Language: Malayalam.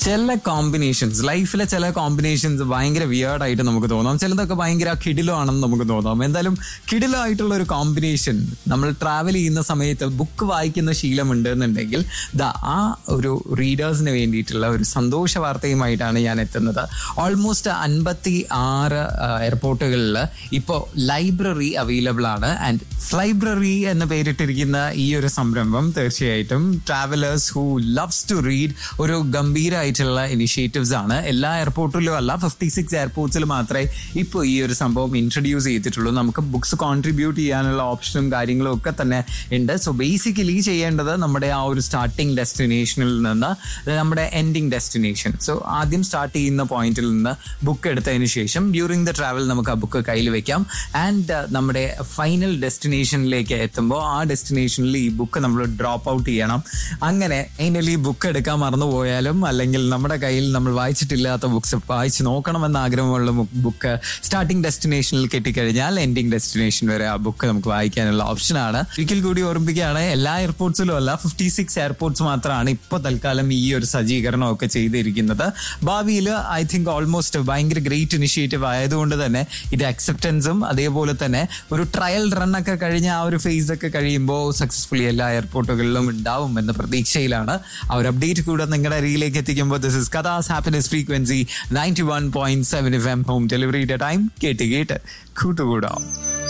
ചില കോമ്പിനേഷൻസ് ലൈഫിലെ ചില കോമ്പിനേഷൻസ് ഭയങ്കര വിയേർഡ് ആയിട്ട് നമുക്ക് തോന്നാം ചിലതൊക്കെ ഭയങ്കര കിടിലോ ആണെന്ന് നമുക്ക് തോന്നാം എന്തായാലും കിടിലോ ആയിട്ടുള്ള ഒരു കോമ്പിനേഷൻ നമ്മൾ ട്രാവൽ ചെയ്യുന്ന സമയത്ത് ബുക്ക് വായിക്കുന്ന ശീലമുണ്ട് എന്നുണ്ടെങ്കിൽ ദാ ആ ഒരു റീഡേഴ്സിന് വേണ്ടിയിട്ടുള്ള ഒരു സന്തോഷ വാർത്തയുമായിട്ടാണ് ഞാൻ എത്തുന്നത് ഓൾമോസ്റ്റ് അൻപത്തി ആറ് എയർപോർട്ടുകളിൽ ഇപ്പോൾ ലൈബ്രറി അവൈലബിൾ ആണ് ആൻഡ് ലൈബ്രറി എന്ന് പേരിട്ടിരിക്കുന്ന ഈ ഒരു സംരംഭം തീർച്ചയായിട്ടും travellers who loves to read ഒരു ഗംഭീരമായിട്ടുള്ള ഇനിഷ്യേറ്റീവ്സ് ആണ് എല്ലാ എയർപോർട്ടിലും അല്ല ഫിഫ്റ്റി സിക്സ് എയർപോർട്സിൽ മാത്രമേ ഇപ്പോൾ ഈ ഒരു സംഭവം ഇൻട്രൊഡ്യൂസ് ചെയ്തിട്ടുള്ളൂ നമുക്ക് ബുക്സ് കോൺട്രിബ്യൂട്ട് ചെയ്യാനുള്ള ഓപ്ഷനും കാര്യങ്ങളും ഒക്കെ തന്നെ ഉണ്ട് സോ ബേസിക്കലി ചെയ്യേണ്ടത് നമ്മുടെ ആ ഒരു സ്റ്റാർട്ടിംഗ് ഡെസ്റ്റിനേഷനിൽ നിന്ന് നമ്മുടെ എൻഡിങ് ഡെസ്റ്റിനേഷൻ സോ ആദ്യം സ്റ്റാർട്ട് ചെയ്യുന്ന പോയിന്റിൽ നിന്ന് ബുക്ക് എടുത്തതിന് ശേഷം ഡ്യൂറിങ് ദ ട്രാവൽ നമുക്ക് ആ ബുക്ക് കയ്യിൽ വെക്കാം ആൻഡ് നമ്മുടെ ഫൈനൽ ഡെസ്റ്റിനേഷനിലേക്ക് എത്തുമ്പോൾ ആ ഡെസ്റ്റിനേഷനിൽ ഈ ബുക്ക് നമ്മൾ ഡ്രോപ്പ് ഔട്ട് ചെയ്യണം അങ്ങനെ ഫൈനലി ബുക്ക് എടുക്കാൻ മറന്നുപോയാലും അല്ലെങ്കിൽ നമ്മുടെ കയ്യിൽ നമ്മൾ വായിച്ചിട്ടില്ലാത്ത ബുക്സ് വായിച്ച് നോക്കണമെന്ന് ആഗ്രഹമുള്ള ബുക്ക് സ്റ്റാർട്ടിംഗ് ഡെസ്റ്റിനേഷനിൽ കെട്ടിക്കഴിഞ്ഞാൽ എൻഡിങ് ഡെസ്റ്റിനേഷൻ വരെ ആ ബുക്ക് നമുക്ക് വായിക്കാനുള്ള ഓപ്ഷനാണ് ഒരിക്കൽ കൂടി ഓർമ്മിക്കുകയാണ് എല്ലാ എയർപോർട്സിലും അല്ല ഫിഫ്റ്റി സിക്സ് എയർപോർട്സ് മാത്രമാണ് ഇപ്പോൾ തൽക്കാലം ഈ ഒരു സജ്ജീകരണം ഒക്കെ ചെയ്തിരിക്കുന്നത് ഭാവിയിൽ ഐ തിങ്ക് ഓൾമോസ്റ്റ് ഭയങ്കര ഗ്രേറ്റ് ഇനിഷ്യേറ്റീവ് ആയതുകൊണ്ട് തന്നെ ഇത് അക്സെപ്റ്റൻസും അതേപോലെ തന്നെ ഒരു ട്രയൽ റൺ ഒക്കെ കഴിഞ്ഞ ആ ഒരു ഫേസ് ഒക്കെ കഴിയുമ്പോൾ സക്സസ്ഫുള്ളി എല്ലാ എയർപോർട്ടുകളിലും ഉണ്ടാവും എന്ന പ്രതീക്ഷയിലാണ് ആ ഒരു അപ്ഡേറ്റ് കൂടെ നിങ്ങളുടെ അരികിലേക്ക് എത്തിക്കുമ്പോൾ ദിസ് ഇസ് കഥാസ് happiness frequency ninety one point seven F M home ഡെലിവറിയുടെ ടൈം കേട്ട് കേട്ട് കൂട്ടുകൂടാം